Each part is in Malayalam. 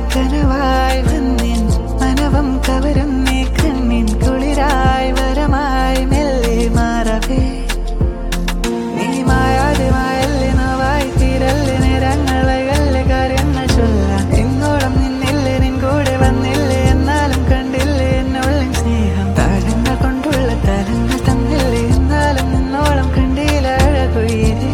കനവായി വന്നിൻ മനവം കവരുന്നേ കണ്ണിൻ കുളിരായി വരമായി മെല്ലെ മാറവേ നീ മായാതെ മായല്ലേ നോവായി തീരല്ലേ നിറങ്ങളകല്ലേ കാര്യങ്ങൾ ചൊല്ലാൻ എന്നോളം നിന്നില്ലേ നിൻ കൂടെ വന്നില്ലേ എന്നാലും കണ്ടില്ലേ എന്നോളം സ്നേഹം താരങ്ങൾ കൊണ്ടുള്ള തലങ്ങൾ തന്നില്ലേ എന്നാലും നിന്നോളം കണ്ടില്ല അഴകുയിരേ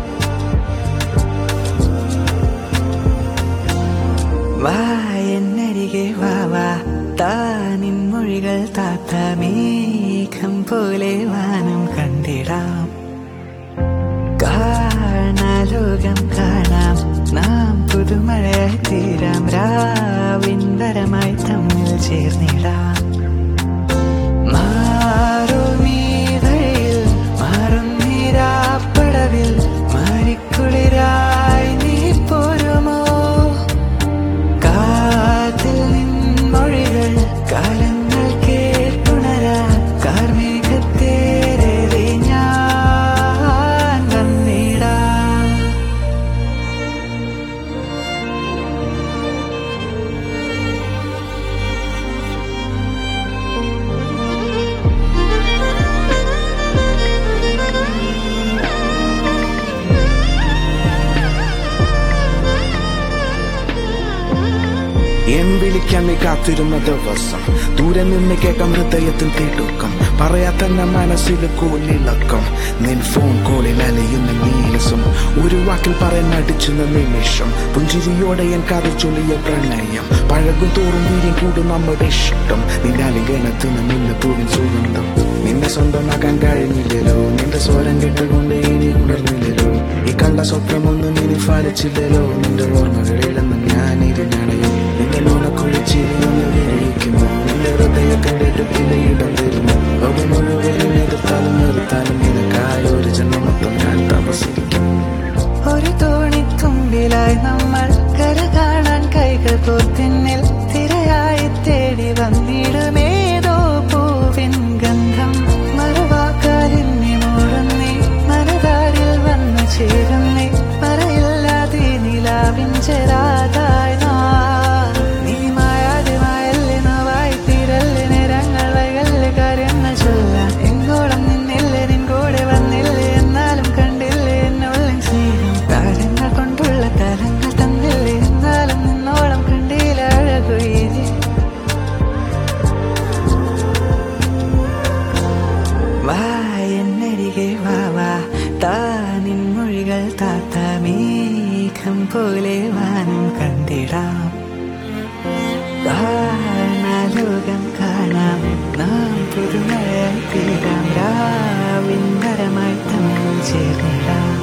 വാ എന്നരികെ വാ വാ താനിൻ മൊഴികൾ താത്ത മേഘം പോലെ വാനം കണ്ടിടാം കാണാലോകം കാണാം നാം പുതുമഴയായി തീരാം രാവിൻ വരമായി തമ്മിൽ ചേർന്നിടാം മാറുമീ വഴിയിൽ മാറും നീരാപ്പടവിൽ മാറിക്കുളിരായി നീ പോരുമോ കാതിൽ നിൻ മൊഴികൾ കാലങ്ങൾ കേട്ടുണരാ കാർമേഘത്തേറെ ഞാൻ വന്നിടാം എൻ വിളിക്കാൻ നീ കാത്തിരുന്ന ദിവസം ദൂരെ നിന്ന് കേൾക്കാം ഹൃദയത്തിൽ തിടുക്കം പറയാത്തന്നെ മനസ്സിൽ കൂലിളക്കം നിൻ ഫോൺ കോളിൽ അലയുന്ന നീലസം ഒരു വാക്കിൽ പറയാൻ അടിച്ചുന്ന നിമിഷം പുഞ്ചിരിയോടെ എൻ കഥ ചൊല്ലിയ പ്രണയം പഴകും തോറും വീര്യം കൂടും നമ്മുടെ ഇഷ്ടം നിന്റെ അലിംഗനത്തിന് മുല്ലപ്പൂവിൻ സുഗന്ധം നിന്നെ സ്വന്തമാക്കാൻ കഴിഞ്ഞില്ലല്ലോ നിന്റെ സ്വരം കേട്ടുകൊണ്ട് ഇനി ഉണർന്നില്ലല്ലോ ഈ കണ്ട സ്വപ്നമൊന്നും ഇനി ഫലിച്ചില്ലല്ലോ നിന്റെ ഓർമ്മകളിലെന്നും ഞാൻ ഇരുന്നണയും നിന്റെ ലോണക്കുഴിച്ചിരി ഒന്ന് വിരയിക്കുന്നു നിന്റെ ഹൃദയത്തിന്റെ ഇടുപ്പിലെ ഇടം തരുന്നു ലോകം മുഴുവനും എതിർത്താലും നിർത്താനും നിനക്കായ ഒരു ജന്മമൊത്തം ഞാൻ തപസിരിക്കും ഒരു തോണിത്തുമ്പിലായി നമ്മൾ കര കാണാൻ കൈകൾ കോർത്തിന്നിൽ തിരയായി തേടി വന്നിടുമേതോ പൂവിൻ ഗന്ധം മറുവാക്കാലിന്നെ മൂടുന്നേ മനതാരിൽ വന്നു ചേരുന്നേ പറയില്ലാതെ നിലാവിൻ ചെറാതായി നാം. നീ മായാതെ മായല്ലേ നോവായി തീരല്ലേ നിറങ്ങൾ വൈകല്ലേ കാര്യങ്ങൾ ചൊല്ലാൻ എങ്ങോളം നിന്നില്ലേ നിൻ കൂടെ വന്നില്ലേ എന്നാലും കണ്ടില്ലേ എന്നോളം സ്നേഹം താരങ്ങൾ കൊണ്ടുള്ള തലങ്ങൾ തന്നില്ലേ എന്നാലും നിന്നോളം കണ്ടില്ല അഴകുയിരേ വാ എന്നരികെ വാ വാ താനിൻ മൊഴികൾ താത്ത മേഘം പോലെ വാനം കണ്ടിടാം കാണാലോകം കാണാം നാം പുതുമഴയായി തീരാം രാവിൻ വരമായി തമ്മിൽ ചേർന്നിടാം